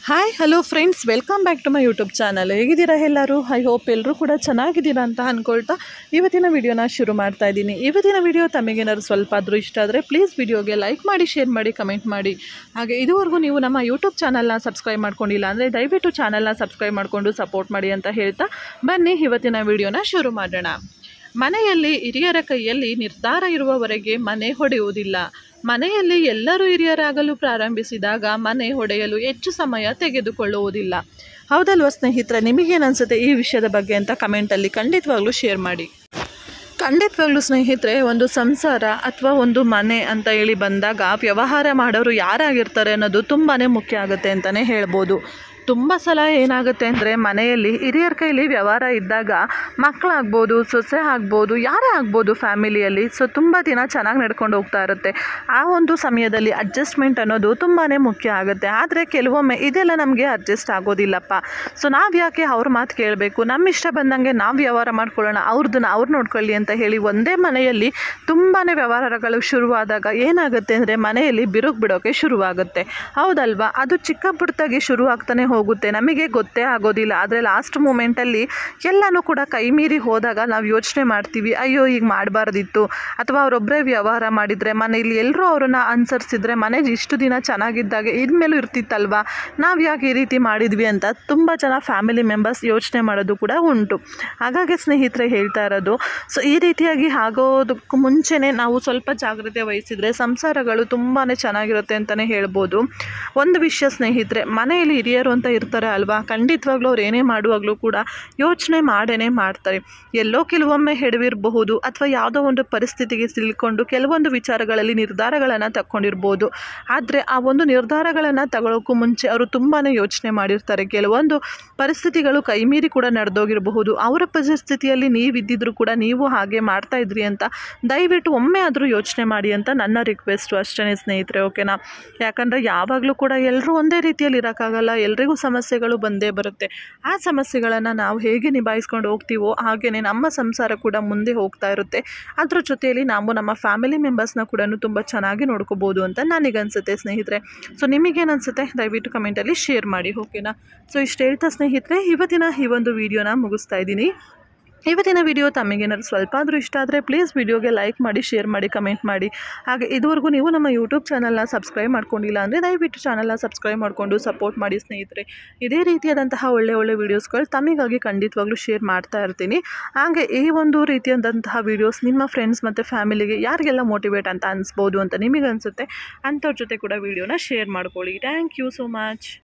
hi hello friends welcome back to my YouTube channel ಹೇಗಿದ್ದೀರಾ ಎಲ್ಲರೂ I hope ಎಲ್ಲರೂ ಕೂಡ ಚೆನ್ನಾಗಿದ್ದೀರಾ ಅಂತ ಅಂದ್ಕೊಳ್ತಾ ಇವತ್ತಿನ ವಿಡಿಯೋನ ಶುರು ಮಾಡ್ತಾ ಇದ್ದೀನಿ ಇವತ್ತಿನ ವಿಡಿಯೋ ತಮಗೇನಾದ್ರು ಸ್ವಲ್ಪ ಆದರೂ ಇಷ್ಟ ಆದರೆ ಪ್ಲೀಸ್ ವಿಡಿಯೋಗೆ ಲೈಕ್ ಮಾಡಿ ಶೇರ್ ಮಾಡಿ ಕಮೆಂಟ್ ಮಾಡಿ ಹಾಗೆ ಇದುವರೆಗೂ ನೀವು ನಮ್ಮ ಯೂಟ್ಯೂಬ್ ಚಾನಲ್ನ ಸಬ್ಸ್ಕ್ರೈಬ್ ಮಾಡ್ಕೊಂಡಿಲ್ಲ ಅಂದರೆ ದಯವಿಟ್ಟು ಚಾನಲ್ನ ಸಬ್ಸ್ಕ್ರೈಬ್ ಮಾಡಿಕೊಂಡು ಸಪೋರ್ಟ್ ಮಾಡಿ ಅಂತ ಹೇಳ್ತಾ ಬನ್ನಿ ಇವತ್ತಿನ ವಿಡಿಯೋನ ಶುರು ಮಾಡೋಣ ಮನೆಯಲ್ಲಿ ಹಿರಿಯರ ಕೈಯಲ್ಲಿ ನಿರ್ಧಾರ ಇರುವವರೆಗೆ ಮನೆ ಹೊಡೆಯುವುದಿಲ್ಲ ಮನೆಯಲ್ಲಿ ಎಲ್ಲರೂ ಹಿರಿಯರಾಗಲು ಪ್ರಾರಂಭಿಸಿದಾಗ ಮನೆ ಹೊಡೆಯಲು ಹೆಚ್ಚು ಸಮಯ ತೆಗೆದುಕೊಳ್ಳುವುದಿಲ್ಲ ಹೌದಲ್ವ ಸ್ನೇಹಿತರೆ ನಿಮಗೇನನ್ಸುತ್ತೆ ಈ ವಿಷಯದ ಬಗ್ಗೆ ಅಂತ ಕಮೆಂಟಲ್ಲಿ ಖಂಡಿತವಾಗ್ಲೂ ಶೇರ್ ಮಾಡಿ ಖಂಡಿತವಾಗ್ಲೂ ಸ್ನೇಹಿತರೆ ಒಂದು ಸಂಸಾರ ಅಥವಾ ಒಂದು ಮನೆ ಅಂತ ಹೇಳಿ ಬಂದಾಗ ವ್ಯವಹಾರ ಮಾಡೋರು ಯಾರಾಗಿರ್ತಾರೆ ಅನ್ನೋದು ತುಂಬಾ ಮುಖ್ಯ ಆಗುತ್ತೆ ಅಂತಲೇ ಹೇಳ್ಬೋದು ತುಂಬ ಸಲ ಏನಾಗುತ್ತೆ ಅಂದರೆ ಮನೆಯಲ್ಲಿ ಹಿರಿಯರ ಕೈಲಿ ವ್ಯವಹಾರ ಇದ್ದಾಗ ಮಕ್ಕಳಾಗ್ಬೋದು ಸೊಸೆ ಆಗ್ಬೋದು ಯಾರೇ ಆಗ್ಬೋದು ಫ್ಯಾಮಿಲಿಯಲ್ಲಿ ಸೊ ತುಂಬ ದಿನ ಚೆನ್ನಾಗಿ ನಡ್ಕೊಂಡು ಹೋಗ್ತಾ ಇರುತ್ತೆ ಆ ಒಂದು ಸಮಯದಲ್ಲಿ ಅಡ್ಜಸ್ಟ್ಮೆಂಟ್ ಅನ್ನೋದು ತುಂಬಾ ಮುಖ್ಯ ಆಗುತ್ತೆ ಆದರೆ ಕೆಲವೊಮ್ಮೆ ಇದೆಲ್ಲ ನಮಗೆ ಅಡ್ಜಸ್ಟ್ ಆಗೋದಿಲ್ಲಪ್ಪ ಸೊ ನಾವು ಯಾಕೆ ಅವ್ರ ಮಾತು ಕೇಳಬೇಕು ನಮ್ಮ ಇಷ್ಟ ಬಂದಂಗೆ ನಾವು ವ್ಯವಹಾರ ಮಾಡ್ಕೊಳ್ಳೋಣ ಅವ್ರದ್ದನ್ನ ಅವ್ರು ನೋಡ್ಕೊಳ್ಳಿ ಅಂತ ಹೇಳಿ ಒಂದೇ ಮನೆಯಲ್ಲಿ ತುಂಬಾ ವ್ಯವಹಾರಗಳು ಶುರುವಾದಾಗ ಏನಾಗುತ್ತೆ ಅಂದರೆ ಮನೆಯಲ್ಲಿ ಬಿರುಕು ಬಿಡೋಕ್ಕೆ ಶುರುವಾಗುತ್ತೆ ಹೌದಲ್ವಾ ಅದು ಚಿಕ್ಕ ಪುಟ್ಟದಾಗಿ ಶುರು ಆಗ್ತಾನೆ ಹೋಗುತ್ತೆ ನಮಗೆ ಗೊತ್ತೇ ಆಗೋದಿಲ್ಲ ಆದರೆ ಲಾಸ್ಟ್ ಮೂಮೆಂಟಲ್ಲಿ ಎಲ್ಲನೂ ಕೂಡ ಕೈ ಮೀರಿ ಹೋದಾಗ ನಾವು ಯೋಚನೆ ಮಾಡ್ತೀವಿ ಅಯ್ಯೋ ಈಗ ಮಾಡಬಾರ್ದಿತ್ತು ಅಥವಾ ಅವರೊಬ್ಬರೇ ವ್ಯವಹಾರ ಮಾಡಿದರೆ ಮನೆಯಲ್ಲಿ ಎಲ್ಲರೂ ಅವ್ರನ್ನ ಅನುಸರಿಸಿದ್ರೆ ಮನೆ ಇಷ್ಟು ದಿನ ಚೆನ್ನಾಗಿದ್ದಾಗ ಇನ್ಮೇಲೂ ಇರ್ತಿತ್ತಲ್ವಾ ನಾವು ಯಾಕೆ ಈ ರೀತಿ ಮಾಡಿದ್ವಿ ಅಂತ ತುಂಬ ಜನ ಫ್ಯಾಮಿಲಿ ಮೆಂಬರ್ಸ್ ಯೋಚನೆ ಮಾಡೋದು ಕೂಡ ಉಂಟು ಹಾಗಾಗಿ ಸ್ನೇಹಿತರೆ ಹೇಳ್ತಾ ಇರೋದು ಸೊ ಈ ರೀತಿಯಾಗಿ ಆಗೋದಕ್ಕೂ ಮುಂಚೆನೇ ನಾವು ಸ್ವಲ್ಪ ಜಾಗ್ರತೆ ವಹಿಸಿದರೆ ಸಂಸಾರಗಳು ತುಂಬಾ ಚೆನ್ನಾಗಿರುತ್ತೆ ಅಂತಲೇ ಹೇಳ್ಬೋದು ಒಂದು ವಿಷಯ ಸ್ನೇಹಿತರೆ ಮನೆಯಲ್ಲಿ ಹಿರಿಯರು ಅಂತ ಇರ್ತಾರೆ ಅಲ್ವಾ ಖಂಡಿತವಾಗ್ಲೂ ಅವ್ರು ಏನೇ ಮಾಡುವಾಗಲೂ ಕೂಡ ಯೋಚನೆ ಮಾಡೇ ಮಾಡ್ತಾರೆ ಎಲ್ಲೋ ಕೆಲವೊಮ್ಮೆ ಹೆಡವಿರಬಹುದು ಅಥವಾ ಯಾವುದೋ ಒಂದು ಪರಿಸ್ಥಿತಿಗೆ ಸಿಲ್ಕೊಂಡು ಕೆಲವೊಂದು ವಿಚಾರಗಳಲ್ಲಿ ನಿರ್ಧಾರಗಳನ್ನು ತಗೊಂಡಿರ್ಬೋದು ಆದರೆ ಆ ಒಂದು ನಿರ್ಧಾರಗಳನ್ನು ತಗೊಳ್ಳೋಕ್ಕೂ ಮುಂಚೆ ಅವರು ತುಂಬಾ ಯೋಚನೆ ಮಾಡಿರ್ತಾರೆ ಕೆಲವೊಂದು ಪರಿಸ್ಥಿತಿಗಳು ಕೈಮೀರಿ ಕೂಡ ನಡೆದೋಗಿರಬಹುದು ಅವರ ಪರಿಸ್ಥಿತಿಯಲ್ಲಿ ನೀವಿದ್ದಿದ್ರು ಕೂಡ ನೀವು ಹಾಗೆ ಮಾಡ್ತಾ ಇದ್ರಿ ಅಂತ ದಯವಿಟ್ಟು ಒಮ್ಮೆ ಆದರೂ ಯೋಚನೆ ಮಾಡಿ ಅಂತ ನನ್ನ ರಿಕ್ವೆಸ್ಟು ಅಷ್ಟೇ ಸ್ನೇಹಿತರೆ ಓಕೆನಾ ಯಾಕಂದರೆ ಯಾವಾಗಲೂ ಕೂಡ ಎಲ್ಲರೂ ಒಂದೇ ರೀತಿಯಲ್ಲಿ ಇರೋಕ್ಕಾಗಲ್ಲ ಎಲ್ರಿಗೂ ಸಮಸ್ಯೆಗಳು ಬಂದೇ ಬರುತ್ತೆ ಆ ಸಮಸ್ಯೆಗಳನ್ನು ನಾವು ಹೇಗೆ ನಿಭಾಯಿಸ್ಕೊಂಡು ಹೋಗ್ತೀವೋ ಹಾಗೆಯೇ ನಮ್ಮ ಸಂಸಾರ ಕೂಡ ಮುಂದೆ ಹೋಗ್ತಾ ಇರುತ್ತೆ ಅದ್ರ ಜೊತೆಯಲ್ಲಿ ನಾವು ನಮ್ಮ ಫ್ಯಾಮಿಲಿ ಮೆಂಬರ್ಸ್ನ ಕೂಡ ತುಂಬ ಚೆನ್ನಾಗಿ ನೋಡ್ಕೋಬೋದು ಅಂತ ನನಗನ್ಸುತ್ತೆ ಸ್ನೇಹಿತರೆ ಸೊ ನಿಮಗೇನನ್ಸುತ್ತೆ ದಯವಿಟ್ಟು ಕಮೆಂಟಲ್ಲಿ ಶೇರ್ ಮಾಡಿ ಓಕೆನಾ ಸೊ ಇಷ್ಟು ಹೇಳ್ತಾ ಸ್ನೇಹಿತರೆ ಇವತ್ತಿನ ಈ ಒಂದು ವಿಡಿಯೋನ ಮುಗಿಸ್ತಾ ಇದ್ದೀನಿ ಇವತ್ತಿನ ವಿಡಿಯೋ ತಮಗೇನಾದ್ರು ಸ್ವಲ್ಪ ಆದರೂ ಇಷ್ಟ ಆದರೆ ಪ್ಲೀಸ್ ವಿಡಿಯೋಗೆ ಲೈಕ್ ಮಾಡಿ ಶೇರ್ ಮಾಡಿ ಕಮೆಂಟ್ ಮಾಡಿ ಹಾಗೆ ಇದುವರೆಗೂ ನೀವು ನಮ್ಮ ಯೂಟ್ಯೂಬ್ ಚಾನಲ್ನ ಸಬ್ಸ್ಕ್ರೈಬ್ ಮಾಡ್ಕೊಂಡಿಲ್ಲ ಅಂದರೆ ದಯವಿಟ್ಟು ಚಾನಲ್ನ ಸಬ್ಸ್ಕ್ರೈಬ್ ಮಾಡಿಕೊಂಡು ಸಪೋರ್ಟ್ ಮಾಡಿ ಸ್ನೇಹಿತರೆ ಇದೇ ರೀತಿಯಾದಂತಹ ಒಳ್ಳೆ ಒಳ್ಳೆ ವೀಡಿಯೋಸ್ಗಳು ತಮಗಾಗಿ ಖಂಡಿತವಾಗ್ಲೂ ಶೇರ್ ಮಾಡ್ತಾ ಇರ್ತೀನಿ ಹಾಗೆ ಈ ಒಂದು ರೀತಿಯಾದಂತಹ ವೀಡಿಯೋಸ್ ನಿಮ್ಮ ಫ್ರೆಂಡ್ಸ್ ಮತ್ತು ಫ್ಯಾಮಿಲಿಗೆ ಯಾರಿಗೆಲ್ಲ ಮೋಟಿವೇಟ್ ಅಂತ ಅನಿಸ್ಬೋದು ಅಂತ ನಿಮಗೆ ಅನಿಸುತ್ತೆ ಅಂಥವ್ರ ಜೊತೆ ಕೂಡ ವೀಡಿಯೋನ ಶೇರ್ ಮಾಡ್ಕೊಳ್ಳಿ ಥ್ಯಾಂಕ್ ಯು ಸೋ ಮಚ್